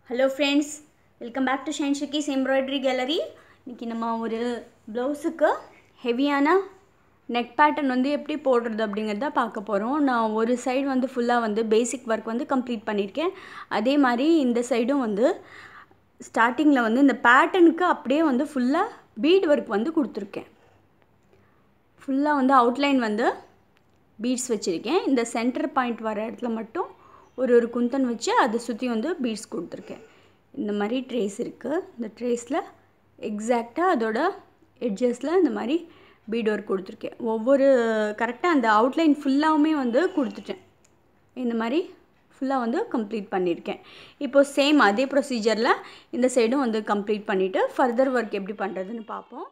hello friends welcome back to shine ஷிக்கிஸ் embroidery gallery இன்றைக்கி நம்ம ஒரு ப்ளவுஸுக்கு ஹெவியான நெக் பேட்டர்ன் வந்து எப்படி போடுறது அப்படிங்கிறத பார்க்க போகிறோம் நான் ஒரு சைடு வந்து ஃபுல்லாக வந்து பேசிக் ஒர்க் வந்து கம்ப்ளீட் பண்ணியிருக்கேன் அதே மாதிரி இந்த சைடும் வந்து ஸ்டார்டிங்கில் வந்து இந்த பேட்டர்னுக்கு அப்படியே வந்து ஃபுல்லாக பீட் ஒர்க் வந்து கொடுத்துருக்கேன் ஃபுல்லாக வந்து அவுட்லைன் வந்து பீட்ஸ் வச்சுருக்கேன் இந்த சென்டர் பாயிண்ட் வர இடத்துல மட்டும் ஒரு ஒரு குந்தன் வச்சு அதை சுற்றி வந்து பீட்ஸ் கொடுத்துருக்கேன் இந்த மாதிரி ட்ரேஸ் இருக்குது இந்த ட்ரேஸில் எக்ஸாக்டாக அதோட எட்ஜஸில் இந்த மாதிரி பீட் ஒர்க் கொடுத்துருக்கேன் ஒவ்வொரு கரெக்டாக அந்த அவுட்லைன் ஃபுல்லாகவுமே வந்து கொடுத்துட்டேன் இந்த மாதிரி ஃபுல்லாக வந்து கம்ப்ளீட் பண்ணியிருக்கேன் இப்போது சேம் அதே ப்ரொசீஜரில் இந்த சைடும் வந்து கம்ப்ளீட் பண்ணிவிட்டு ஃபர்தர் ஒர்க் எப்படி பண்ணுறதுன்னு பார்ப்போம்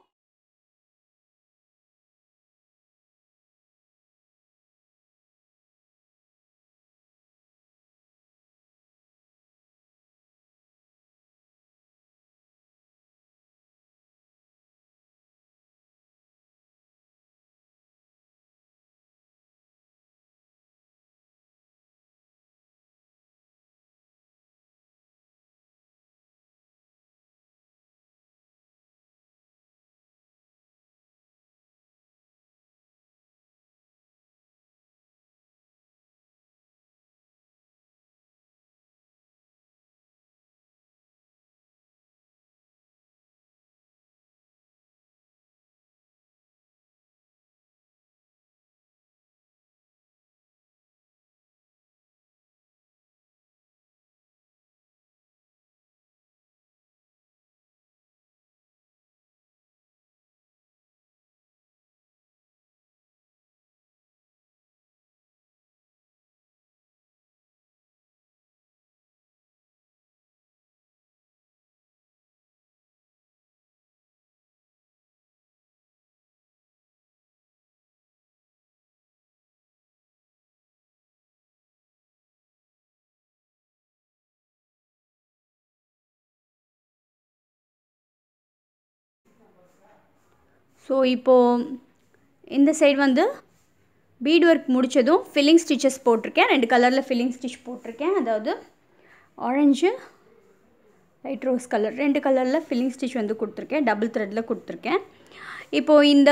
ஸோ இப்போது இந்த சைடு வந்து பீட் ஒர்க் முடித்ததும் ஃபில்லிங் ஸ்டிச்சஸ் போட்டிருக்கேன் ரெண்டு கலரில் ஃபில்லிங் ஸ்டிச் போட்டிருக்கேன் அதாவது ஆரஞ்சு லைட் ரோஸ் கலர் ரெண்டு கலரில் ஃபில்லிங் ஸ்டிச் வந்து கொடுத்துருக்கேன் டபுள் த்ரெட்டில் கொடுத்துருக்கேன் இப்போது இந்த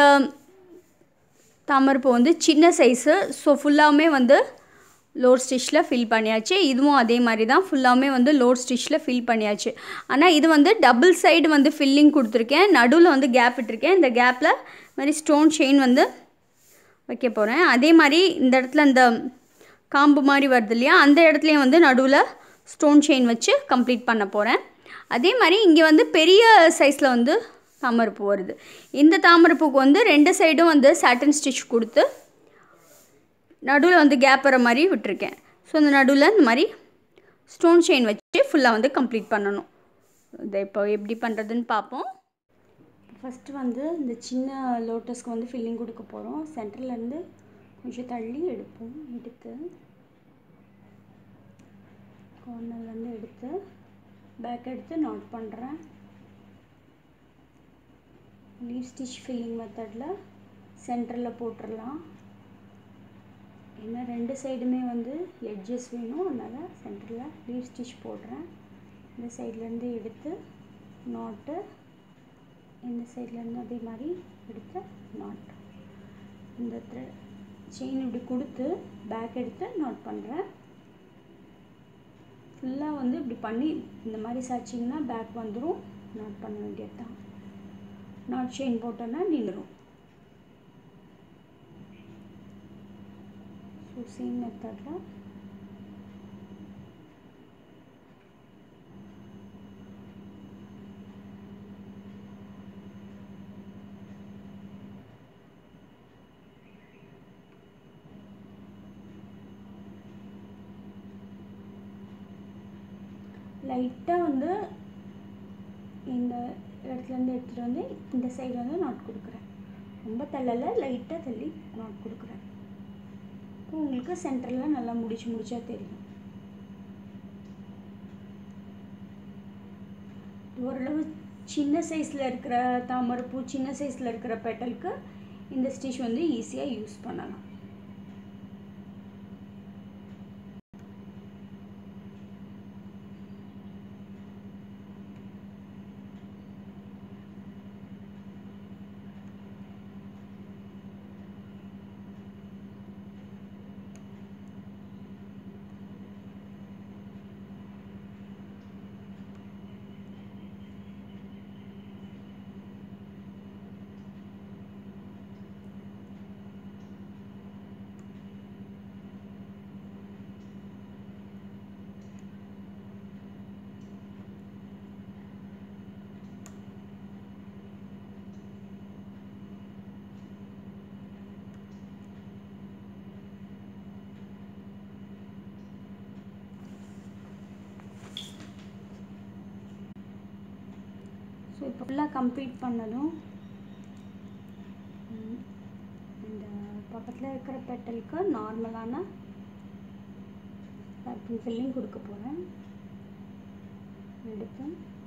தாமரைப்பூ வந்து சின்ன சைஸு ஸோ ஃபுல்லாகவுமே வந்து லோட் ஸ்டிச்சில் ஃபில் பண்ணியாச்சு இதுவும் அதே மாதிரி தான் ஃபுல்லாகவுமே வந்து லோட் ஸ்டிச்சில் ஃபில் பண்ணியாச்சு ஆனால் இது வந்து டபுள் சைடு வந்து ஃபில்லிங் கொடுத்துருக்கேன் நடுவில் வந்து கேப் விட்டுருக்கேன் இந்த கேப்பில் மாதிரி ஸ்டோன் செயின் வந்து வைக்க போகிறேன் அதே மாதிரி இந்த இடத்துல இந்த காம்பு மாதிரி வருது இல்லையா அந்த இடத்துலையும் வந்து நடுவில் ஸ்டோன் செயின் வச்சு கம்ப்ளீட் பண்ண போகிறேன் அதே மாதிரி இங்கே வந்து பெரிய சைஸில் வந்து தாமரைப்பூ வருது இந்த தாமரைப்பூக்கு வந்து ரெண்டு சைடும் வந்து சாட்டன் ஸ்டிச் கொடுத்து நடுவில் வந்து கேப் வர மாதிரி விட்டுருக்கேன் ஸோ இந்த நடுவில் இந்த மாதிரி ஸ்டோன் செயின் வச்சு ஃபுல்லாக வந்து கம்ப்ளீட் பண்ணணும் இதை இப்போ எப்படி பண்ணுறதுன்னு பார்ப்போம் ஃபஸ்ட்டு வந்து இந்த சின்ன லோட்டஸ்க்கு வந்து ஃபில்லிங் கொடுக்க போகிறோம் சென்டர்லேருந்து கொஞ்சம் தள்ளி எடுப்போம் எடுத்து கார்னர்லேருந்து எடுத்து பேக் எடுத்து நோட் பண்ணுறேன் லீவ் ஸ்டிச் ஃபில்லிங் மெத்தடில் சென்டரில் போட்டுடலாம் ஏன்னா ரெண்டு சைடுமே வந்து எட்ஜஸ் வேணும் அதனால் சென்டரில் லீவ் ஸ்டிச் போடுறேன் இந்த சைட்லேருந்து எடுத்து நாட்டு இந்த சைட்லேருந்து அதே மாதிரி எடுத்து நாட் இந்த த்ரெ செயின் இப்படி கொடுத்து பேக் எடுத்து நோட் பண்ணுறேன் ஃபுல்லாக வந்து இப்படி பண்ணி இந்த மாதிரி சாச்சிங்கன்னா பேக் வந்துடும் நாட் பண்ண வேண்டியது தான் நாட் செயின் போட்டோன்னா நின்றுடும் ஸோ சேம் மெத்தடில் லைட்டாக வந்து இந்த இடத்துலேருந்து எடுத்துகிட்டு வந்து இந்த சைடு வந்து நாட் கொடுக்குறேன் ரொம்ப தள்ளலை லைட்டாக தள்ளி நாட் கொடுக்குறேன் இப்போ உங்களுக்கு சென்டரில் நல்லா முடிச்சு முடிச்சா தெரியும் ஓரளவு சின்ன சைஸில் இருக்கிற தாமரைப்பூ சின்ன சைஸில் இருக்கிற பெட்டலுக்கு இந்த ஸ்டிச் வந்து ஈஸியாக யூஸ் பண்ணலாம் ஃபுல்லாக கம்ப்ளீட் பண்ணதும் ம், இந்த பக்கத்தில் இருக்கிற பெட்டலுக்கு நார்மலான பர்பிள் ஃபில்லிங் கொடுக்க போகிறேன் எடுத்து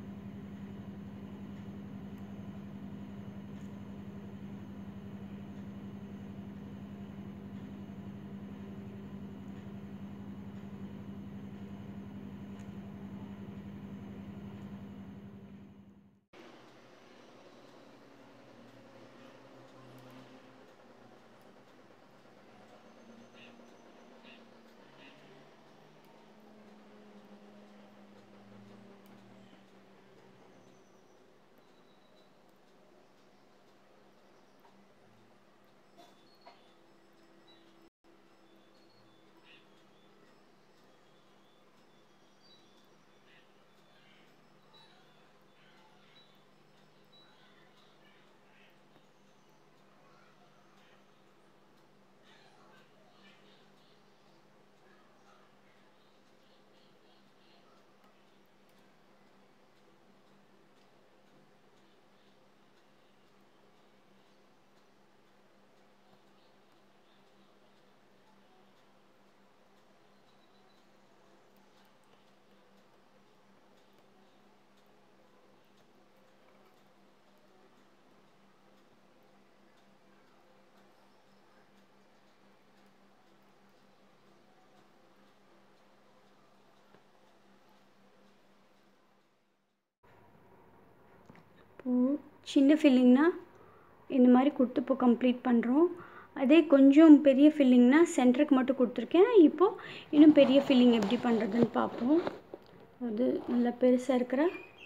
இப்போது சின்ன ஃபில்லிங்னா இந்த மாதிரி கொடுத்து இப்போ கம்ப்ளீட் பண்ணுறோம் அதே கொஞ்சம் பெரிய ஃபில்லிங்னா சென்டருக்கு மட்டும் கொடுத்துருக்கேன் இப்போது இன்னும் பெரிய ஃபில்லிங் எப்படி பண்ணுறதுன்னு பார்ப்போம் அது நல்லா பெருசாக இருக்கிற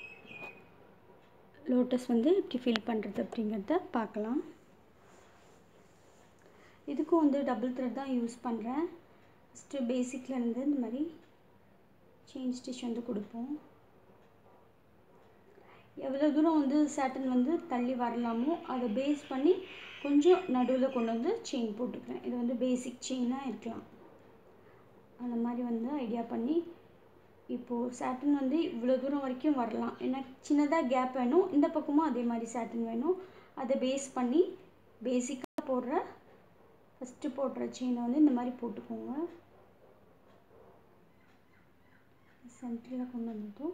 லோட்டஸ் வந்து எப்படி ஃபில் பண்ணுறது அப்படிங்கிறத பார்க்கலாம் இதுக்கும் வந்து டபுள் த்ரெட் தான் யூஸ் பண்ணுறேன் ஃபஸ்ட்டு பேசிக்கில் இருந்து இந்த மாதிரி செயின் ஸ்டிச் வந்து கொடுப்போம் எவ்வளோ தூரம் வந்து சேட்டன் வந்து தள்ளி வரலாமோ அதை பேஸ் பண்ணி கொஞ்சம் நடுவில் கொண்டு வந்து செயின் போட்டுக்கிறேன் இது வந்து பேசிக் செயினாக இருக்கலாம் அந்த மாதிரி வந்து ஐடியா பண்ணி இப்போது சேட்டன் வந்து இவ்வளோ தூரம் வரைக்கும் வரலாம் ஏன்னா சின்னதாக கேப் வேணும் இந்த பக்கமும் அதே மாதிரி சேட்டன் வேணும் அதை பேஸ் பண்ணி பேசிக்காக போடுற ஃபஸ்ட்டு போடுற செயினை வந்து இந்த மாதிரி போட்டுக்கோங்க சென்டரில் கொண்டு வந்ததும்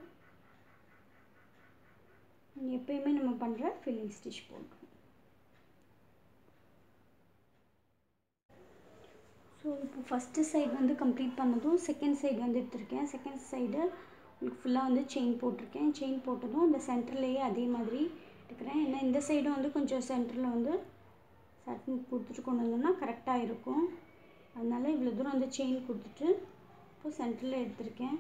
எப்பயுமே நம்ம பண்ணுற ஃபில்லிங் ஸ்டிச் போடுறோம் ஸோ இப்போ ஃபஸ்ட்டு சைடு வந்து கம்ப்ளீட் பண்ணதும் செகண்ட் சைடு வந்து எடுத்திருக்கேன் செகண்ட் சைடு உங்களுக்கு ஃபுல்லாக வந்து செயின் போட்டிருக்கேன் செயின் போட்டதும் இந்த சென்டர்லேயே அதே மாதிரி எடுக்கிறேன் ஏன்னா இந்த சைடும் வந்து கொஞ்சம் சென்டரில் வந்து சட்டன் கொடுத்துட்டு கொண்டு வந்தோம்னா கரெக்டாக இருக்கும் அதனால இவ்வளோ தூரம் வந்து செயின் கொடுத்துட்டு இப்போ சென்டரில் எடுத்திருக்கேன்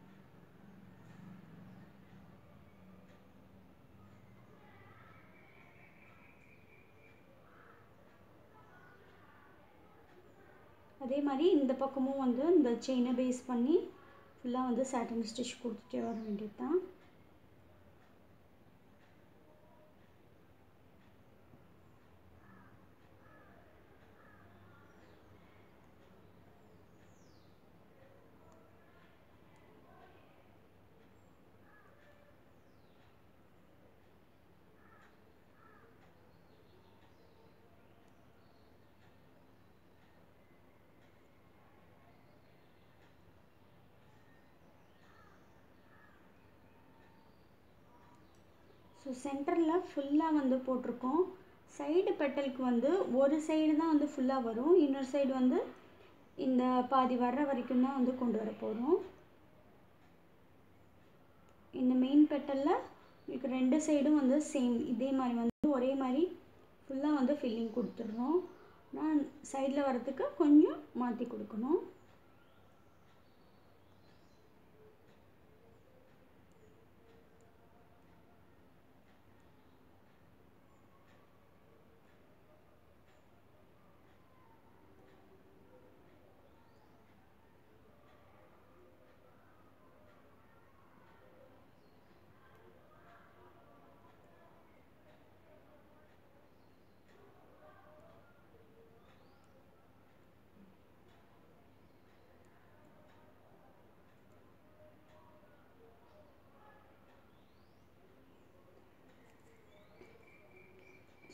அதே மாதிரி இந்த பக்கமும் வந்து இந்த செயினை பேஸ் பண்ணி ஃபுல்லாக வந்து சாட்டன் ஸ்டிச் கொடுத்துட்டே வர வேண்டியது தான் ஸோ சென்டரில் ஃபுல்லாக வந்து போட்டிருக்கோம் சைடு பெட்டலுக்கு வந்து ஒரு சைடு தான் வந்து ஃபுல்லாக வரும் இன்னொரு சைடு வந்து இந்த பாதி வர்ற வரைக்கும் தான் வந்து கொண்டு வர போகிறோம் இந்த மெயின் பெட்டலில் உங்களுக்கு ரெண்டு சைடும் வந்து சேம் இதே மாதிரி வந்து ஒரே மாதிரி ஃபுல்லாக வந்து ஃபில்லிங் கொடுத்துட்றோம் நான் சைடில் வரத்துக்கு கொஞ்சம் மாற்றி கொடுக்கணும்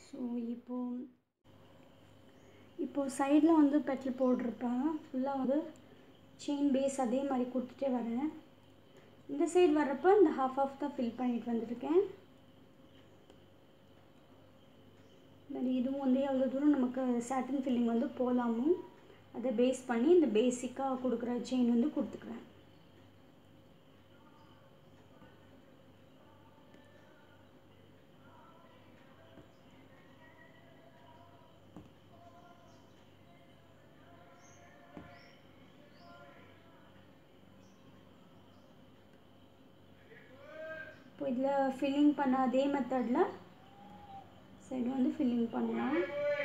ஸோ இப்போது இப்போது சைடில் வந்து பெட்டல் போட்டிருப்பேன் ஃபுல்லாக வந்து செயின் பேஸ் அதே மாதிரி கொடுத்துட்டே வரேன் இந்த சைடு வர்றப்போ இந்த ஹாஃப் ஆஃப் தான் ஃபில் பண்ணிட்டு வந்திருக்கேன் மாதிரி இதுவும் வந்து எவ்வளோ தூரம் நமக்கு சாட்டின் ஃபில்லிங் வந்து போகலாமோ அதை பேஸ் பண்ணி இந்த பேசிக்காக கொடுக்குற செயின் வந்து கொடுத்துக்கிறேன் இப்போ இதில் ஃபில்லிங் பண்ண அதே மெத்தடில் சைடு வந்து ஃபில்லிங் பண்ணலாம்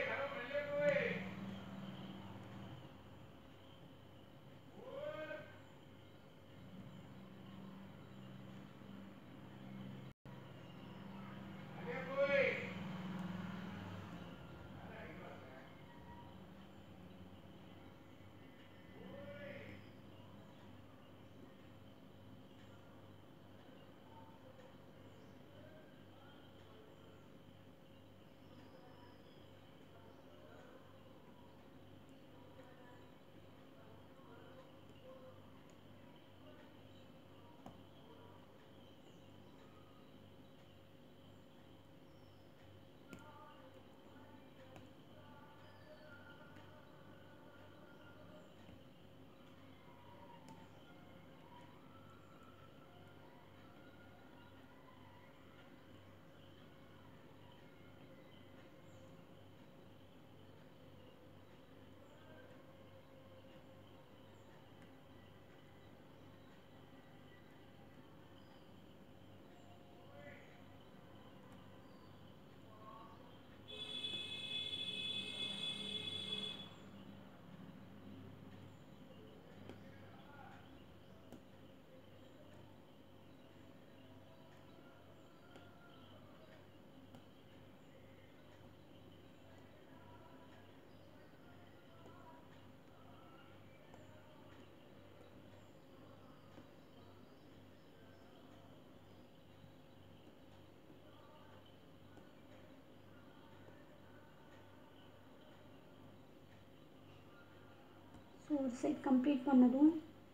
ஸோ ஒரு சைட் கம்ப்ளீட் பண்ணதும்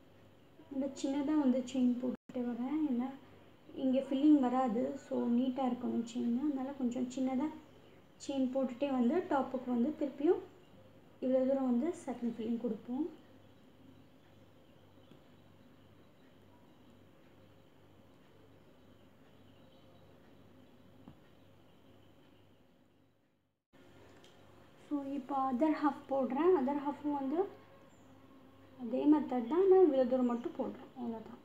இந்த சின்னதாக வந்து செயின் போட்டுட்டு வரேன் ஏன்னா இங்கே ஃபில்லிங் வராது ஸோ நீட்டாக இருக்கணும் செயின் அதனால் கொஞ்சம் சின்னதாக செயின் போட்டுகிட்டே வந்து டாப்புக்கு வந்து திருப்பியும் இவ்வளோ தூரம் வந்து செகண்ட் ஃபில்லிங் கொடுப்போம் ஸோ இப்போ அதர் ஹாஃப் போடுறேன் அதர் ஹாஃபும் வந்து அதே மெத்தட் தான் நான் இவ்வளோ தூரம் மட்டும் போடுறேன் அவ்வளோதான்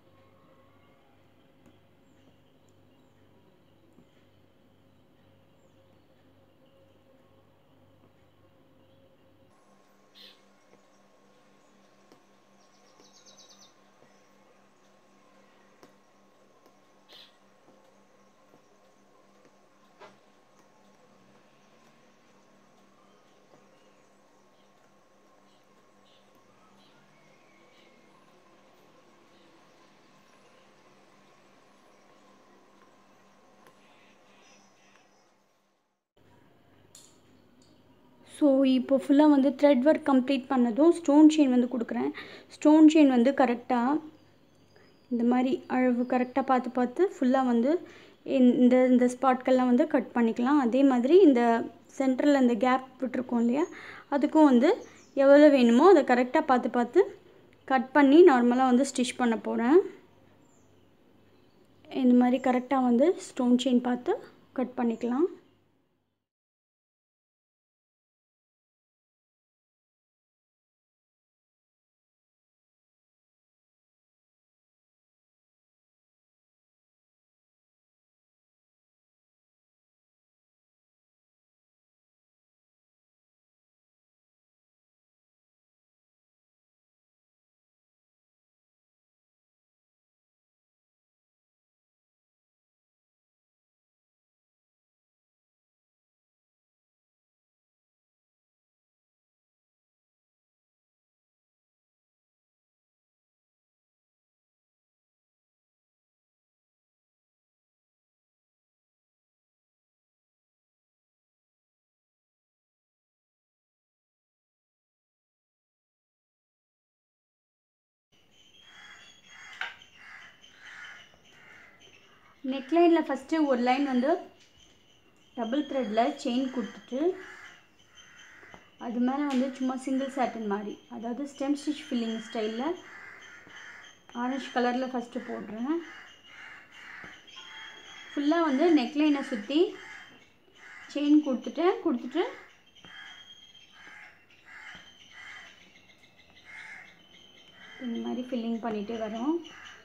ஸோ இப்போ ஃபுல்லாக வந்து த்ரெட் ஒர்க் கம்ப்ளீட் பண்ணதும் ஸ்டோன் செயின் வந்து கொடுக்குறேன் ஸ்டோன் செயின் வந்து கரெக்டாக இந்த மாதிரி அளவு கரெக்டாக பார்த்து பார்த்து ஃபுல்லாக வந்து இந்த இந்த ஸ்பாட்கெல்லாம் வந்து கட் பண்ணிக்கலாம் அதே மாதிரி இந்த சென்டரில் இந்த கேப் விட்டுருக்கோம் இல்லையா அதுக்கும் வந்து எவ்வளோ வேணுமோ அதை கரெக்டாக பார்த்து பார்த்து கட் பண்ணி நார்மலாக வந்து ஸ்டிச் பண்ண போகிறேன் இந்த மாதிரி கரெக்டாக வந்து ஸ்டோன் செயின் பார்த்து கட் பண்ணிக்கலாம் நெக்லைனில் ஃபஸ்ட்டு ஒரு லைன் வந்து டபுள் த்ரெட்டில் செயின் கொடுத்துட்டு அது மேலே வந்து சும்மா சிங்கிள் சாட்டின் மாதிரி அதாவது ஸ்டெம் ஸ்டிச் ஃபில்லிங் ஸ்டைலில் ஆரஞ்சு கலரில் ஃபஸ்ட்டு போடுறேன் ஃபுல்லாக வந்து நெக்லைனை சுற்றி செயின் கொடுத்துட்டேன் கொடுத்துட்டு இந்த மாதிரி ஃபில்லிங் பண்ணிகிட்டே வரோம்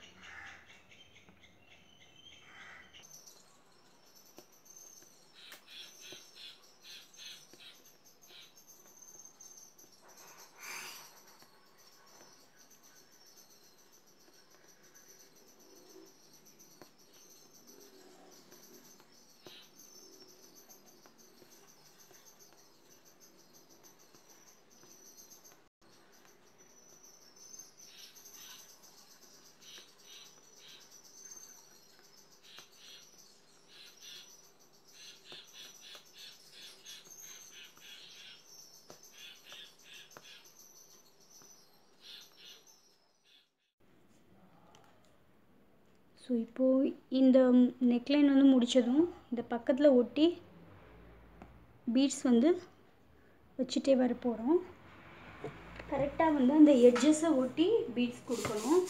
ஸோ இப்போது இந்த நெக்லைன் வந்து முடித்ததும் இந்த பக்கத்தில் ஒட்டி பீட்ஸ் வந்து வச்சுட்டே வர போகிறோம் கரெக்டாக வந்து அந்த எட்ஜஸை ஒட்டி பீட்ஸ் கொடுக்கணும்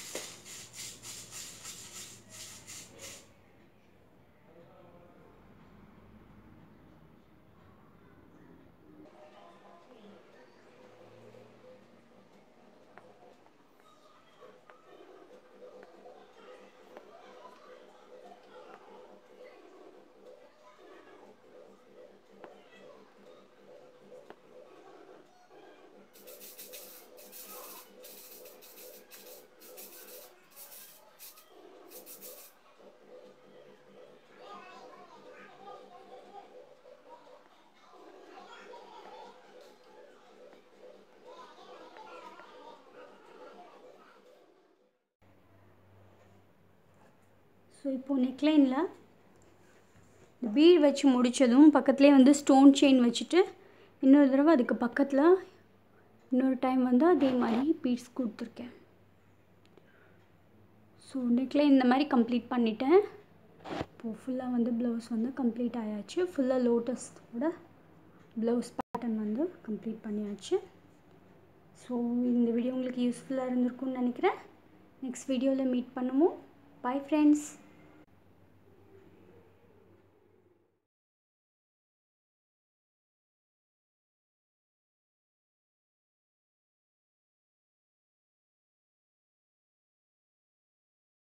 ஸோ இப்போது நெக்லைனில் இந்த பீட் வச்சு முடித்ததும் பக்கத்துலேயே வந்து ஸ்டோன் செயின் வச்சுட்டு இன்னொரு தடவை அதுக்கு பக்கத்தில் இன்னொரு டைம் வந்து அதே மாதிரி பீட்ஸ் கொடுத்துருக்கேன் ஸோ நெக்லைன் இந்த மாதிரி கம்ப்ளீட் பண்ணிட்டேன் இப்போது ஃபுல்லாக வந்து ப்ளவுஸ் வந்து கம்ப்ளீட் ஆயாச்சு ஃபுல்லாக லோட்டஸோட ப்ளவுஸ் பேட்டர்ன் வந்து கம்ப்ளீட் பண்ணியாச்சு ஸோ இந்த வீடியோ உங்களுக்கு யூஸ்ஃபுல்லாக இருந்திருக்கும்னு நினைக்கிறேன் நெக்ஸ்ட் வீடியோவில் மீட் பண்ணுவோம் பாய் ஃப்ரெண்ட்ஸ்